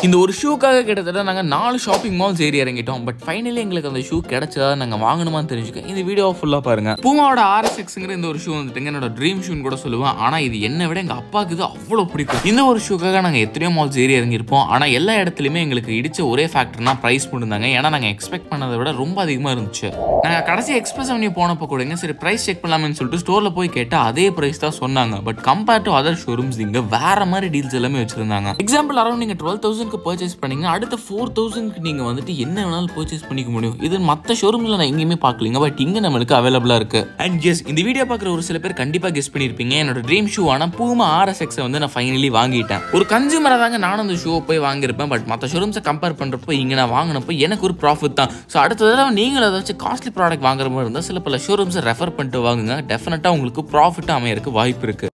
இந்த ஒரு ஷூக்காக கிட்டத்தட்ட நாங்கள் நாலு ஷாப்பிங் மால்ஸ் ஏறி இறங்கிட்டோம் பட் ஃபைனலி எங்களுக்கு அந்த ஷூ கிடைச்சதா நாங்கள் வாங்கணுமான்னு தெரிஞ்சுக்க இந்த வீடியோ ஃபுல்லாக பாருங்க பூமாவோட ஆர்எஸ்எக்ஸுங்கிற இந்த ஒரு ஷூ வந்துட்டுங்க என்னோட ட்ரீம் ஷூன்னு கூட சொல்லுவேன் ஆனால் இது என்னை விட எங்கள் அப்பாவுக்கு இது அவ்வளோ பிடிக்கும் இந்த ஒரு ஷூக்காக நாங்கள் எத்தனையோ மால்ஸ் ஏறி இறங்கியிருப்போம் ஆனால் எல்லா இடத்துலையுமே எங்களுக்கு இடிச்ச ஒரே ஃபேக்டர்னா ப்ரைஸ் போட்டுருந்தாங்க ஏன்னா நாங்கள் எக்ஸ்பெக்ட் பண்ணதை விட ரொம்ப அதிகமாக இருந்துச்சு நாங்கள் கடைசி எக்ஸ்பிரஸ் அவனி போனப்போ கூடங்க சரி ப்ரைஸ் செக் பண்ணலாம்னு சொல்லிட்டு ஸ்டோரில் போய் கேட்டால் அதே ப்ரைஸ் தான் சொன்னாங்க but compare to other showrooms இங்கே வேற மாதிரி டீல்ஸ் எல்லாமே வச்சிருந்தாங்க எக்ஸாம்பிள் அரௌண்ட் நீங்கள் டுவெல் தௌசண்ட்க்கு பர்ச்சேஸ் பண்ணீங்க அடுத்த ஃபோர் தௌசண்ட்க்கு நீங்கள் வந்துட்டு என்ன வேணாலும் பர்ச்சேஸ் பண்ணிக்க முடியும் இது மற்ற ஷோரூம்ல நான் எங்கேயுமே பார்க்கலீங்க பட் இங்கே நம்மளுக்கு அவைலபிளாக இருக்கு அண்ட் எஸ் இந்த வீடியோ பார்க்குற ஒரு சில பேர் கண்டிப்பாக கெஸ் பண்ணியிருப்பீங்க என்னோட ட்ரீம் ஷூ ஆனால் பூமா ஆர்எஸ்எக்ஸை வந்து நான் ஃபைனலி வாங்கிட்டேன் ஒரு கன்சூமராக தாங்க நானும் அந்த ஷூவை போய் வாங்கியிருப்பேன் பட் மற்ற ஷோரூம்ஸை கம்பேர் பண்ணுறப்போ இங்கே நான் வாங்கினப்போ எனக்கு ஒரு ப்ராஃபிட் தான் ஸோ அடுத்த தடவை நீங்களும் ஏதாச்சும் காஸ்ட்லி ப்ராடக்ட் வாங்குற மாதிரி இருந்தால் சில பல ஷோரூம்ஸை ரெஃபர் பண்ணிட்டு வாங்குங்க டெஃபினட்டாக உங்களுக்கு ப்ராஃபிட்டாக அமையறதுக்கு வாய்ப்பு இருக்குது